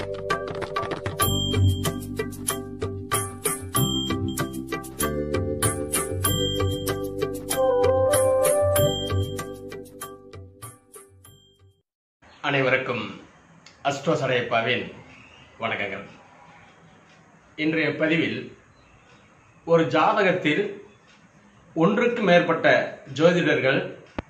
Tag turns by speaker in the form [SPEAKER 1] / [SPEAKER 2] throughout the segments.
[SPEAKER 1] அனைவருக்கும் அஸ்ட்ரோ சரையப்பாவின் வணக்கங்கள் இன்றைய பதிவில் ஒரு ஜாதகத்தில் ஒன்றுக்கு மேற்பட்ட ஜோதிடர்கள்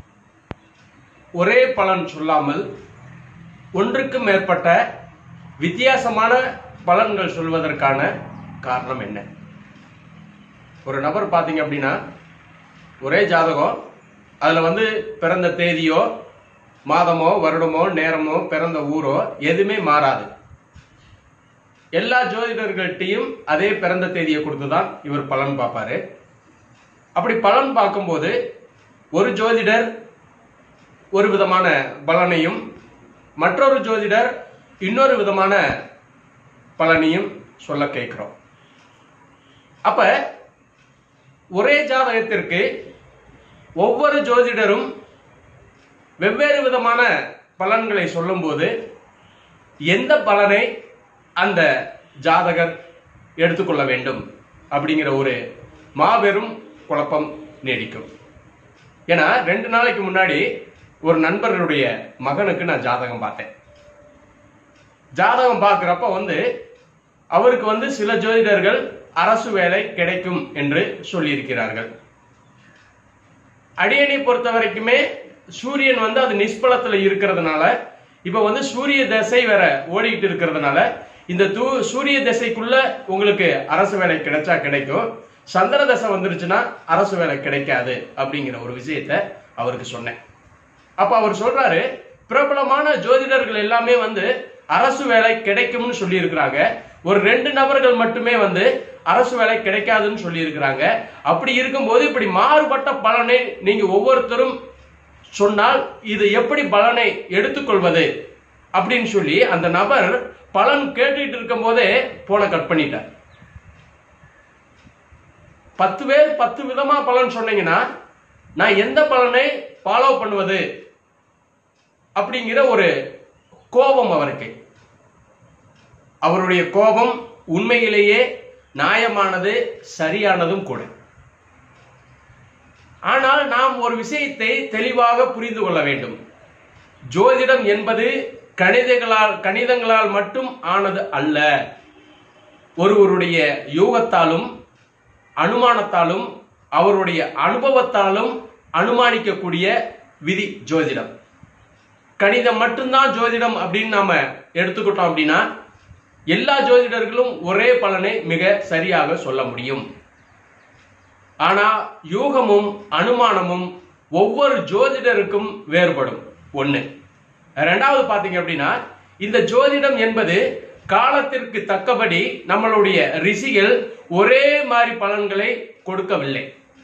[SPEAKER 1] ஒரே பலன் சொல்லாமல் ஒன்றுக்கு மேற்பட்ட வித்தியாசமான பலன்கள் சொல்வதற்கான காரணம் என்ன ஒரு நபர் பார்த்தீங்க அப்படின்னா ஒரே ஜாதகம் அதில் வந்து பிறந்த தேதியோ மாதமோ வருடமோ நேரமோ பிறந்த ஊரோ எதுவுமே மாறாது எல்லா ஜோதிடர்கள்ட்டையும் அதே பிறந்த தேதியை கொடுத்து தான் இவர் பலன் பார்ப்பாரு அப்படி பலன் பார்க்கும்போது ஒரு ஜோதிடர் ஒரு விதமான பலனையும் மற்றொரு ஜோதிடர் இன்னொரு விதமான பலனையும் சொல்ல கேட்கிறோம் அப்ப ஒரே ஜாதகத்திற்கு ஒவ்வொரு ஜோதிடரும் வெவ்வேறு விதமான பலன்களை சொல்லும்போது எந்த பலனை அந்த ஜாதகர் எடுத்துக்கொள்ள வேண்டும் அப்படிங்கிற ஒரு மாபெரும் குழப்பம் நீடிக்கும் ஏன்னா ரெண்டு நாளைக்கு முன்னாடி ஒரு நண்பர்களுடைய மகனுக்கு நான் ஜாதகம் பார்த்தேன் ஜாதகம் பார்க்குறப்ப வந்து அவருக்கு வந்து சில ஜோதிடர்கள் அரசு வேலை கிடைக்கும் என்று சொல்லியிருக்கிறார்கள் அடியனை பொறுத்த வரைக்குமே சூரியன் வந்து அது நிஷ்பலத்துல இருக்கிறதுனால இப்ப வந்து சூரிய தசை வேற ஓடிக்கிட்டு இருக்கிறதுனால இந்த தூ சூரிய தசைக்குள்ள உங்களுக்கு அரசு வேலை கிடைச்சா கிடைக்கும் சந்திர தசை வந்துருச்சுன்னா அரசு வேலை கிடைக்காது அப்படிங்கிற ஒரு விஷயத்த அவருக்கு சொன்னேன் அப்ப அவர் சொல்றாரு பிரபலமான ஜோதிடர்கள் எல்லாமே வந்து அரசு வேலை கிடைக்கும்னு சொல்லி இருக்கிறாங்க ஒரு ரெண்டு நபர்கள் மட்டுமே வந்து அரசு வேலை கிடைக்காதுன்னு சொல்லி இருக்கிறாங்க அப்படி இருக்கும்போது இப்படி மாறுபட்ட பலனை நீங்க ஒவ்வொருத்தரும் சொன்னால் இது எப்படி பலனை எடுத்துக்கொள்வது அப்படின்னு சொல்லி அந்த நபர் பலன் கேட்டுட்டு இருக்கும் போதே போனை கட் பண்ணிட்டார் பத்து பேர் பத்து விதமா பலன் சொன்னீங்கன்னா நான் எந்த பலனை ஃபாலோ பண்ணுவது அப்படிங்கிற ஒரு கோபம் அவருக்கு அவருடைய கோபம் உண்மையிலேயே நியாயமானது சரியானதும் கூட ஆனால் நாம் ஒரு விஷயத்தை தெளிவாக புரிந்து கொள்ள வேண்டும் ஜோதிடம் என்பது கணிதங்களால் கணிதங்களால் மட்டும் ஆனது அல்ல ஒருவருடைய யோகத்தாலும் அனுமானத்தாலும் அவருடைய அனுபவத்தாலும் அனுமானிக்கக்கூடிய விதி ஜோதிடம் கணிதம் மட்டும்தான் ஜோதிடம் அப்படின்னு நாம எடுத்துக்கிட்டோம் அப்படின்னா எல்லா ஜோதிடர்களும் ஒரே பலனை மிக சரியாக சொல்ல முடியும் ஆனா யூகமும் அனுமானமும் ஒவ்வொரு ஜோதிடருக்கும் வேறுபடும் ஒண்ணு ரெண்டாவது பாத்தீங்க அப்படின்னா இந்த ஜோதிடம் என்பது காலத்திற்கு தக்கபடி நம்மளுடைய ரிஷிகள் ஒரே மாதிரி பலன்களை கொடுக்கவில்லை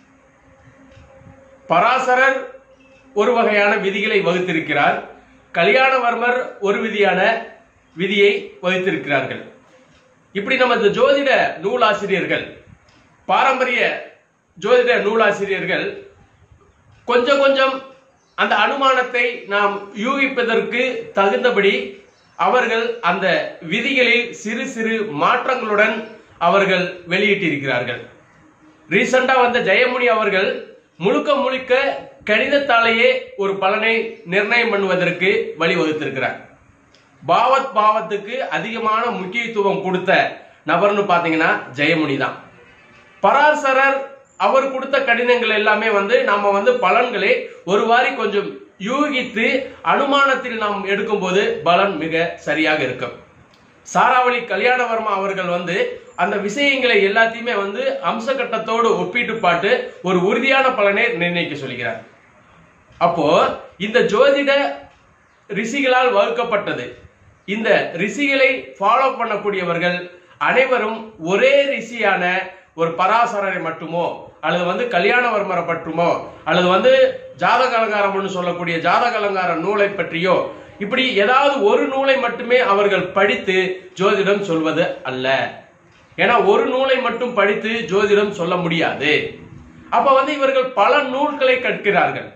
[SPEAKER 1] பராசரர் ஒரு வகையான விதிகளை வகுத்திருக்கிறார் கல்யாணவர்மர் ஒரு விதியான விதியை வகுத்திருக்கிறார்கள் இப்படி நம்ம இந்த ஜோதிட நூலாசிரியர்கள் பாரம்பரிய ஜோதிட நூலாசிரியர்கள் கொஞ்சம் கொஞ்சம் அந்த அனுமானத்தை நாம் யூகிப்பதற்கு தகுந்தபடி அவர்கள் அந்த விதிகளில் சிறு சிறு மாற்றங்களுடன் அவர்கள் வெளியிட்டிருக்கிறார்கள் ரீசெண்டா வந்த ஜெயமுனி அவர்கள் முழுக்க முழுக்க கணிதத்தாலேயே ஒரு பலனை நிர்ணயம் பண்ணுவதற்கு வழிவகுத்திருக்கிறார் பாவத் பாவத்துக்கு அதிகமான முக்கியத்துவம் கொடுத்த நபர்னு பாத்தீங்கன்னா ஜெயமுனி தான் பராசரர் அவர் கொடுத்த கடிதங்கள் எல்லாமே வந்து நம்ம வந்து பலன்களை ஒரு வாரி கொஞ்சம் யூகித்து அனுமானத்தில் நாம் எடுக்கும்போது பலன் மிக சரியாக இருக்கும் சாராவளி கல்யாணவர்மா அவர்கள் வந்து அந்த விஷயங்களை எல்லாத்தையுமே வந்து அம்சகட்டத்தோடு ஒப்பிட்டு பாட்டு ஒரு உறுதியான பலனை நிர்ணயிக்க சொல்கிறார் அப்போ இந்த ஜோதிட ரிஷிகளால் வகுக்கப்பட்டது இந்த ரிஷிகளை ஃபாலோ பண்ணக்கூடியவர்கள் அனைவரும் ஒரே ரிஷியான ஒரு பராசரரை மட்டுமோ அல்லது வந்து கல்யாணவர்மரை பற்றுமோ அல்லது வந்து ஜாதக அலங்காரம்னு சொல்லக்கூடிய ஜாதக அலங்கார நூலை பற்றியோ இப்படி ஏதாவது ஒரு நூலை மட்டுமே அவர்கள் படித்து ஜோதிடம் சொல்வது அல்ல ஏன்னா ஒரு நூலை மட்டும் படித்து ஜோதிடம் சொல்ல முடியாது அப்ப வந்து இவர்கள் பல நூல்களை கற்கிறார்கள்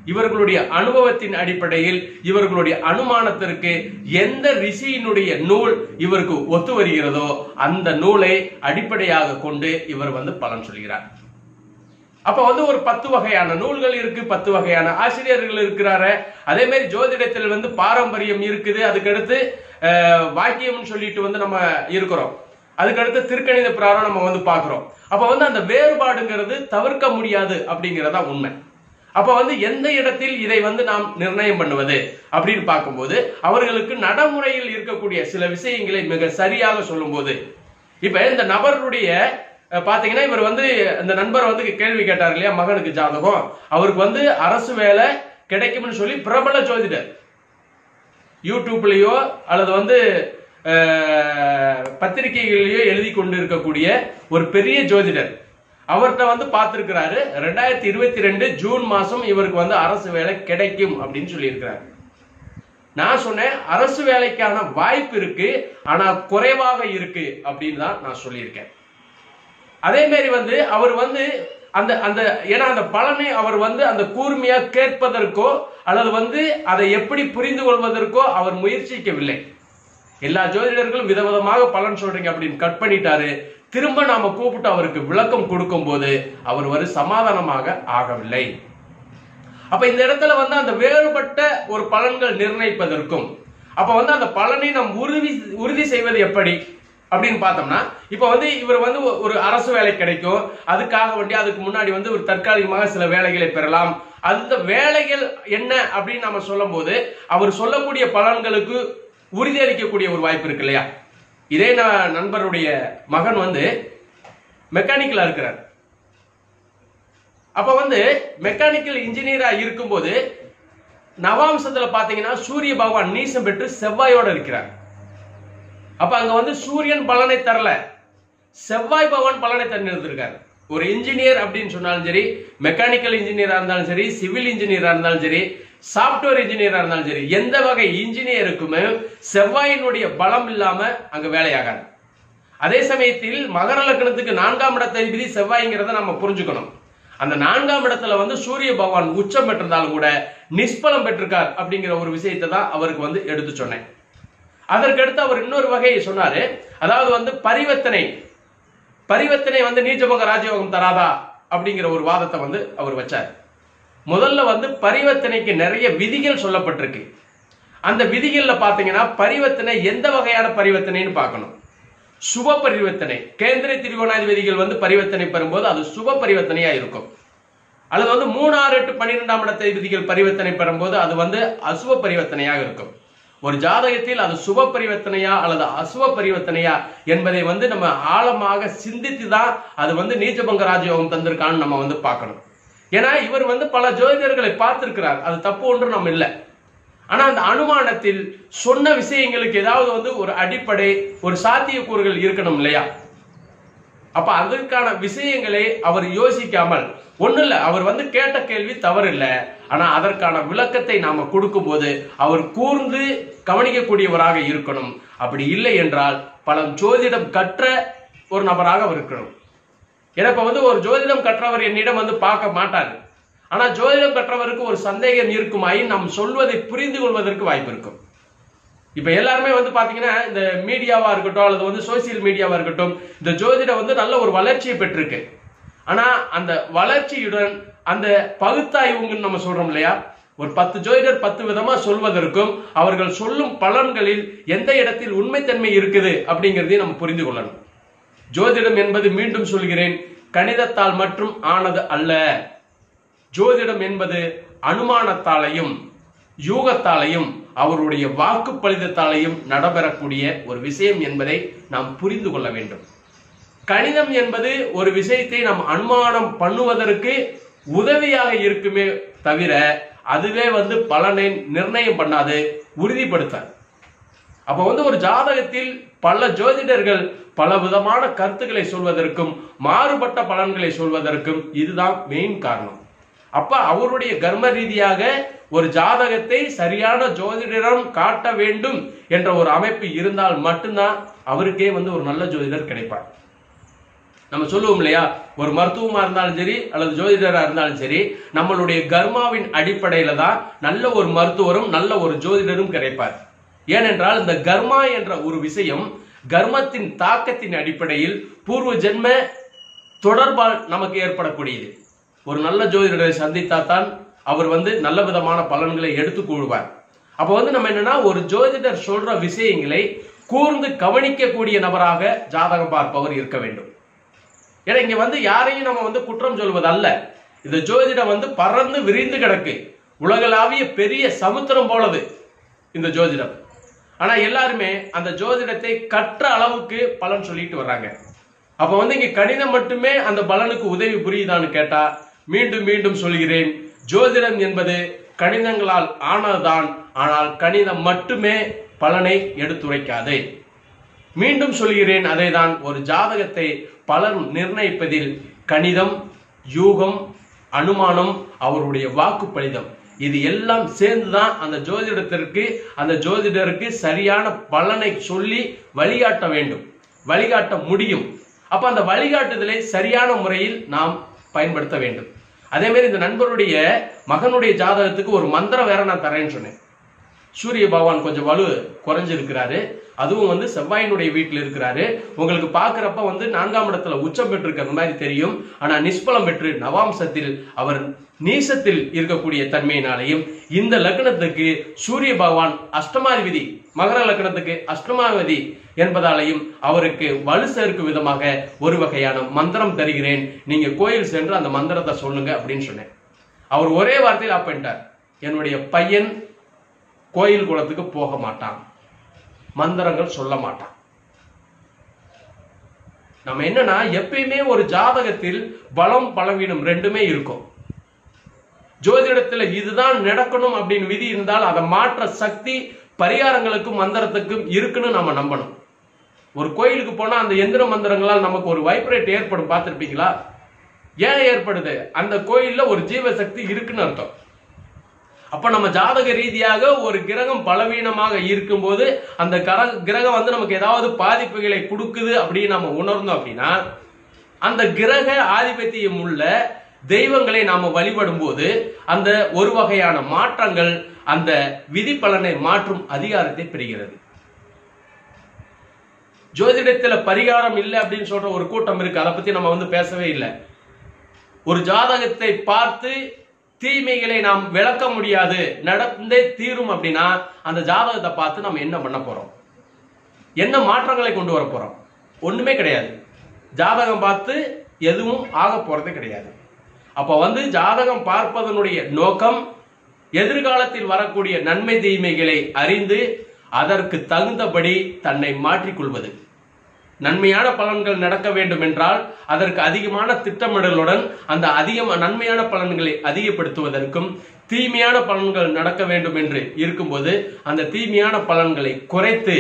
[SPEAKER 1] இவர்களுடைய அனுபவத்தின் அடிப்படையில் இவர்களுடைய அனுமானத்திற்கு எந்த ரிஷியினுடைய நூல் இவருக்கு ஒத்து வருகிறதோ அந்த நூலை அடிப்படையாக கொண்டு இவர் வந்து பலன் சொல்கிறார் அப்ப வந்து ஒரு பத்து வகையான நூல்கள் இருக்கு பத்து வகையான ஆசிரியர்கள் இருக்கிறாரு அதே மாதிரி ஜோதிடத்தில் வந்து பாரம்பரியம் இருக்குது அதுக்கடுத்து அஹ், வாக்கியம்னு சொல்லிட்டு வந்து நம்ம இருக்கிறோம் அதுக்கடுத்து திருக்கணித பிரகாரம் நம்ம வந்து பார்க்கிறோம் அப்ப வந்து அந்த வேறுபாடுங்கிறது தவிர்க்க முடியாது அப்படிங்கறதா உண்மை அப்ப வந்து எந்த இடத்தில் இதை வந்து நாம் நிர்ணயம் பண்ணுவது அப்படின்னு பார்க்கும்போது அவர்களுக்கு நடைமுறையில் இருக்கக்கூடிய சில விஷயங்களை மிக சரியாக சொல்லும்போது இப்ப இந்த நபருடைய அஹ், பாத்தீங்கன்னா இவர் வந்து இந்த நண்பர் வந்து கேள்வி கேட்டார் இல்லையா மகனுக்கு ஜாதகம் அவருக்கு வந்து அரசு வேலை கிடைக்கும்னு சொல்லி பிரபல ஜோதிடர் யூடியூப்லயோ அல்லது வந்து அஹ், பத்திரிகைகளிலேயோ எழுதி கொண்டு இருக்கக்கூடிய ஒரு பெரிய ஜோதிடர் அவர்கிட்ட வந்து பார்த்திருக்கிறாரு ரெண்டாயிரத்தி இருபத்தி ரெண்டு ஜூன் மாசம் இவருக்கு வந்து அரசு வேலை கிடைக்கும் அப்படின்னு சொல்லியிருக்கிறாரு நான் சொன்னேன் அரசு வேலைக்கான வாய்ப்பு இருக்கு ஆனா குறைவாக இருக்கு அப்படின்னு தான் நான் சொல்லியிருக்கேன் அதே மாதிரி வந்து அவர் வந்து அந்த அந்த ஏன்னா அந்த பலனை அவர் வந்து அந்த கூர்மையா கேட்பதற்கோ அல்லது வந்து அதை எப்படி புரிந்து கொள்வதற்கோ அவர் முயற்சிக்கவில்லை எல்லா ஜோதிடர்களும் விதவிதமாக பலன் சொல்றீங்க அப்படின்னு கட் பண்ணிட்டாரு திரும்ப நாம கூப்பிட்டு அவருக்கு விளக்கம் கொடுக்கும் போது அவர் ஒரு சமாதானமாக ஆகவில்லை அப்ப இந்த இடத்துல வந்து அந்த வேறுபட்ட ஒரு பலன்கள் நிர்ணயிப்பதற்கும் அப்ப வந்து அந்த பலனை நாம் உறுதி உறுதி செய்வது எப்படி அப்படின்னு பார்த்தோம்னா இப்ப வந்து இவர் வந்து ஒ- ஒரு அரசு வேலை கிடைக்கும் அதுக்காக வேண்டி அதுக்கு முன்னாடி வந்து ஒரு தற்காலிகமாக சில வேலைகளை பெறலாம் அந்த வேலைகள் என்ன அப்படின்னு நம்ம சொல்லும் போது அவர் சொல்லக்கூடிய பலன்களுக்கு உறுதி அளிக்கக்கூடிய ஒரு வாய்ப்பு இருக்கு இல்லையா இதே ந- நண்பருடைய மகன் வந்து மெக்கானிக்கலா இருக்கிறார் அப்ப வந்து மெக்கானிக்கல் இன்ஜினியரா இருக்கும்போது நவாம்சத்துல பாத்தீங்கன்னா சூரிய பகவான் நீசம் பெற்று செவ்வாயோட இருக்கிறார் அப்ப அங்க வந்து சூரியன் பலனை தரல செவ்வாய் பகவான் பலனை தந்திருந்திருக்காரு ஒரு இன்ஜினியர் அப்படின்னு சொன்னாலும் சரி மெக்கானிக்கல் இன்ஜினியரா இருந்தாலும் சரி சிவில் இன்ஜினியரா இருந்தாலும் சரி சாப்ட்வேர் இன்ஜினியரா இருந்தாலும் சரி எந்த வகை இன்ஜினியருக்குமே செவ்வாயினுடைய பலம் இல்லாம அங்க வேலையாகாது அதே சமயத்தில் மகர லக்னத்துக்கு நான்காம் இடத்தை விதி செவ்வாய்ங்கிறத நம்ம புரிஞ்சுக்கணும் அந்த நான்காம் இடத்துல வந்து சூரிய பகவான் உச்சம் பெற்றிருந்தாலும் கூட நிஷ்பலம் பெற்றிருக்கார் அப்படிங்கிற ஒரு விஷயத்தை தான் அவருக்கு வந்து எடுத்து சொன்னேன் அதற்கடுத்து அவர் இன்னொரு வகையை சொன்னாரு அதாவது வந்து பரிவர்த்தனை பரிவர்த்தனை வந்து நீச்சபங்க ராஜயோகம் தராதா அப்படிங்கிற ஒரு வாதத்தை வந்து அவர் வச்சார் முதல்ல வந்து பரிவர்த்தனைக்கு நிறைய விதிகள் சொல்லப்பட்டிருக்கு அந்த விதிகள்ல பாத்தீங்கன்னா பரிவர்த்தனை எந்த வகையான பரிவர்த்தனைன்னு பார்க்கணும் சுப பரிவர்த்தனை கேந்திர திரிகோணாதிபதிகள் வந்து பரிவர்த்தனை பெறும்போது அது சுப பரிவர்த்தனையா இருக்கும் அல்லது வந்து மூணு ஆறு எட்டு பன்னிரெண்டாம் இடத்தை விதிகள் பரிவர்த்தனை பெறும்போது அது வந்து அசுப பரிவர்த்தனையாக இருக்கும் ஒரு ஜாதகத்தில் அது சுப பரிவர்த்தனையா அல்லது அசுப பரிவர்த்தனையா என்பதை வந்து நம்ம ஆழமாக சிந்தித்து தான் அது வந்து நீச்சபங்க ராஜயோகம் தந்திருக்கான்னு நம்ம வந்து பார்க்கணும் ஏன்னா இவர் வந்து பல ஜோதிடர்களை பார்த்திருக்கிறார் அது தப்பு ஒன்றும் நம்ம இல்லை ஆனா அந்த அனுமானத்தில் சொன்ன விஷயங்களுக்கு ஏதாவது வந்து ஒரு அடிப்படை ஒரு சாத்தியக்கூறுகள் இருக்கணும் இல்லையா அப்ப அதற்கான விஷயங்களை அவர் யோசிக்காமல் ஒண்ணு இல்ல அவர் வந்து கேட்ட கேள்வி தவறு இல்ல ஆனா அதற்கான விளக்கத்தை நாம கொடுக்கும்போது அவர் கூர்ந்து கவனிக்கக்கூடியவராக இருக்கணும் அப்படி இல்லை என்றால் பல ஜோதிடம் கற்ற ஒரு நபராக அவர் இருக்கணும் ஏன்னா இப்ப வந்து ஒரு ஜோதிடம் கற்றவர் என்னிடம் வந்து பார்க்க மாட்டார் ஆனா ஜோதிடம் கற்றவருக்கு ஒரு சந்தேகம் இருக்குமாயின் நாம் சொல்வதை புரிந்து கொள்வதற்கு வாய்ப்பு இருக்கும் இப்ப எல்லாருமே வந்து பாத்தீங்கன்னா இந்த மீடியாவா இருக்கட்டும் அல்லது வந்து சோசியல் மீடியாவா இருக்கட்டும் இந்த ஜோதிடம் வந்து நல்ல ஒரு வளர்ச்சியை பெற்றிருக்கு ஆனா அந்த வளர்ச்சியுடன் அந்த பகுத்தாய்வுங்கன்னு நம்ம சொல்றோம் இல்லையா ஒரு பத்து ஜோதிடர் பத்து விதமா சொல்வதற்கும் அவர்கள் சொல்லும் பலன்களில் எந்த இடத்தில் உண்மைத்தன்மை இருக்குது அப்படிங்கறதையும் நம்ம புரிந்து கொள்ளணும் ஜோதிடம் என்பது மீண்டும் சொல்கிறேன் கணிதத்தால் மற்றும் ஆனது அல்ல ஜோதிடம் என்பது அனுமானத்தாலையும் யூகத்தாலையும் அவருடைய வாக்கு பலிதத்தாலையும் நடைபெறக்கூடிய ஒரு விஷயம் என்பதை நாம் புரிந்து கொள்ள வேண்டும் கணிதம் என்பது ஒரு விஷயத்தை நாம் அனுமானம் பண்ணுவதற்கு உதவியாக இருக்குமே தவிர அதுவே வந்து பலனை நிர்ணயம் பண்ணாது உறுதிப்படுத்தாது அப்ப வந்து ஒரு ஜாதகத்தில் பல ஜோதிடர்கள் பல விதமான கருத்துக்களை சொல்வதற்கும் மாறுபட்ட பலன்களை சொல்வதற்கும் இதுதான் மெயின் காரணம் அப்ப அவருடைய கர்ம ரீதியாக ஒரு ஜாதகத்தை சரியான ஜோதிடரிடம் காட்ட வேண்டும் என்ற ஒரு அமைப்பு இருந்தால் மட்டும்தான் அவருக்கே வந்து ஒரு நல்ல ஜோதிடர் கிடைப்பார் நம்ம சொல்லுவோம் இல்லையா ஒரு மருத்துவமா இருந்தாலும் சரி அல்லது ஜோதிடரா இருந்தாலும் சரி நம்மளுடைய கர்மாவின் அடிப்படையில தான் நல்ல ஒரு மருத்துவரும் நல்ல ஒரு ஜோதிடரும் கிடைப்பார் ஏனென்றால் இந்த கர்மா என்ற ஒரு விஷயம் கர்மத்தின் தாக்கத்தின் அடிப்படையில் பூர்வ ஜென்ம தொடர்பால் நமக்கு ஏற்படக்கூடியது ஒரு நல்ல ஜோதிடரை சந்தித்தா தான் அவர் வந்து நல்ல விதமான பலன்களை எடுத்து கூறுவார் அப்ப வந்து நம்ம என்னன்னா ஒரு ஜோதிடர் சொல்ற விஷயங்களை கூர்ந்து கவனிக்கக்கூடிய நபராக ஜாதகம் பார்ப்பவர் இருக்க வேண்டும் ஏன்னா இங்க வந்து யாரையும் நம்ம வந்து குற்றம் சொல்வது அல்ல இந்த ஜோதிடம் வந்து பறந்து விரிந்து கிடக்கு உலகளாவிய பெரிய சமுத்திரம் போலது இந்த ஜோதிடம் ஆனா எல்லாருமே அந்த ஜோதிடத்தை கற்ற அளவுக்கு பலன் சொல்லிட்டு வர்றாங்க அப்ப வந்து இங்க கணிதம் மட்டுமே அந்த பலனுக்கு உதவி புரியுதான்னு கேட்டா மீண்டும் மீண்டும் சொல்கிறேன் ஜோதிடம் என்பது கணிதங்களால் ஆனதுதான் ஆனால் கணிதம் மட்டுமே பலனை எடுத்துரைக்காது மீண்டும் சொல்கிறேன் அதேதான் ஒரு ஜாதகத்தை பலன் நிர்ணயிப்பதில் கணிதம் யூகம் அனுமானம் அவருடைய வாக்கு பலிதம் இது எல்லாம் சேர்ந்துதான் அந்த ஜோதிடத்திற்கு அந்த ஜோதிடருக்கு சரியான பலனை சொல்லி வழிகாட்ட வேண்டும் வழிகாட்ட முடியும் அப்ப அந்த வழிகாட்டுதலை சரியான முறையில் நாம் பயன்படுத்த வேண்டும் அதே மாதிரி இந்த நண்பருடைய மகனுடைய ஜாதகத்துக்கு ஒரு மந்திரம் வேற நான் தரேன்னு சொன்னேன் சூரிய பகவான் கொஞ்சம் வலு குறைஞ்சிருக்கிறாரு அதுவும் வந்து செவ்வாயினுடைய வீட்டில் இருக்கிறாரு உங்களுக்கு பார்க்கறப்ப வந்து நான்காம் இடத்துல உச்சம் பெற்றிருக்கிற மாதிரி தெரியும் ஆனா நிஷ்பலம் பெற்று நவாம்சத்தில் அவர் நீசத்தில் இருக்கக்கூடிய தன்மையினாலையும் இந்த லக்னத்துக்கு சூரிய பகவான் அஷ்டமாதிபதி மகர லக்னத்துக்கு அஷ்டமாதிபதி என்பதாலையும் அவருக்கு வலு சேர்க்கும் விதமாக ஒரு வகையான மந்திரம் தருகிறேன் நீங்க கோயில் சென்று அந்த மந்திரத்தை சொல்லுங்க அப்படின்னு சொன்னேன் அவர் ஒரே வார்த்தையில் ஆப்பிட்டார் என்னுடைய பையன் கோயில் குளத்துக்கு போக மாட்டான் மந்திரங்கள் சொல்ல மாட்டான் நம்ம என்னன்னா எப்பயுமே ஒரு ஜாதகத்தில் பலம் பலவீனம் ரெண்டுமே இருக்கும் ஜோதிடத்துல இதுதான் நடக்கணும் அப்படின்னு விதி இருந்தால் அதை மாற்ற சக்தி பரிகாரங்களுக்கும் மந்திரத்துக்கும் இருக்குன்னு நம்ம நம்பணும் ஒரு கோயிலுக்கு போனா அந்த எந்திர மந்திரங்களால் நமக்கு ஒரு வைப்ரேட் ஏற்படும் பார்த்திருப்பீங்களா ஏன் ஏற்படுது அந்த கோயில்ல ஒரு ஜீவசக்தி இருக்குன்னு அர்த்தம் அப்ப நம்ம ஜாதக ரீதியாக ஒரு கிரகம் பலவீனமாக இருக்கும்போது அந்த கர- கிரகம் வந்து நமக்கு ஏதாவது பாதிப்புகளை கொடுக்குது அப்படின்னு நம்ம உணர்ந்தோம் அப்படின்னா அந்த கிரக ஆதிபத்தியம் உள்ள தெய்வங்களை நாம வழிபடும் போது அந்த ஒரு வகையான மாற்றங்கள் அந்த விதி பலனை மாற்றும் அதிகாரத்தை பெறுகிறது ஜோதிடத்துல பரிகாரம் இல்லை அப்படின்னு சொல்ற ஒரு கூட்டம் இருக்கு அதை பத்தி நம்ம வந்து பேசவே இல்லை ஒரு ஜாதகத்தை பார்த்து தீமைகளை நாம் விளக்க முடியாது நடந்தே தீரும் அப்படின்னா அந்த ஜாதகத்தை பார்த்து நம்ம என்ன பண்ண போறோம் என்ன மாற்றங்களை கொண்டு வர போறோம் ஒண்ணுமே கிடையாது ஜாதகம் பார்த்து எதுவும் ஆக போறதே கிடையாது அப்ப வந்து ஜாதகம் பார்ப்பதனுடைய நோக்கம் எதிர்காலத்தில் வரக்கூடிய நன்மை தீமைகளை அறிந்து அதற்கு தகுந்தபடி தன்னை மாற்றிக்கொள்வது நன்மையான பலன்கள் நடக்க வேண்டும் என்றால் அதற்கு அதிகமான திட்டமிடலுடன் அந்த அதிக நன்மையான பலன்களை அதிகப்படுத்துவதற்கும் தீமையான பலன்கள் நடக்க வேண்டும் என்று இருக்கும்போது அந்த தீமையான பலன்களை குறைத்து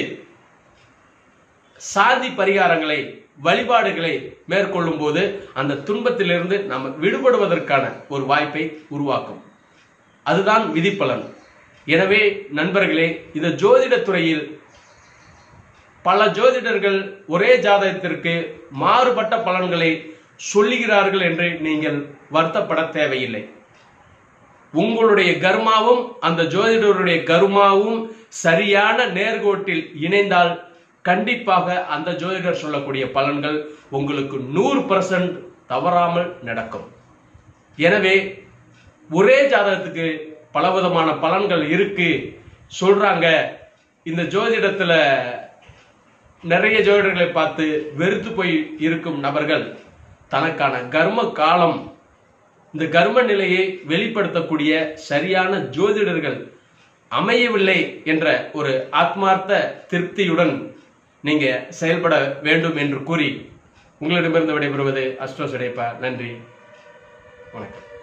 [SPEAKER 1] சாதி பரிகாரங்களை வழிபாடுகளை மேற்கொள்ளும் போது அந்த துன்பத்திலிருந்து நம்ம விடுபடுவதற்கான ஒரு வாய்ப்பை உருவாக்கும் அதுதான் விதிப்பலன் எனவே நண்பர்களே இந்த ஜோதிட துறையில் பல ஜோதிடர்கள் ஒரே ஜாதகத்திற்கு மாறுபட்ட பலன்களை சொல்லுகிறார்கள் என்று நீங்கள் வருத்தப்பட தேவையில்லை உங்களுடைய கர்மாவும் அந்த ஜோதிடருடைய கர்மாவும் சரியான நேர்கோட்டில் இணைந்தால் கண்டிப்பாக அந்த ஜோதிடர் சொல்லக்கூடிய பலன்கள் உங்களுக்கு நூறு பர்சன்ட் தவறாமல் நடக்கும் எனவே ஒரே ஜாதகத்துக்கு பலவிதமான பலன்கள் இருக்கு சொல்றாங்க இந்த ஜோதிடத்துல நிறைய ஜோதிடர்களை பார்த்து வெறுத்து போய் இருக்கும் நபர்கள் தனக்கான கர்ம காலம் இந்த கர்ம நிலையை வெளிப்படுத்தக்கூடிய சரியான ஜோதிடர்கள் அமையவில்லை என்ற ஒரு ஆத்மார்த்த திருப்தியுடன் நீங்க செயல்பட வேண்டும் என்று கூறி உங்களிடமிருந்து விடைபெறுவது அஸ்ட்ரோ சிடைப்பா நன்றி வணக்கம்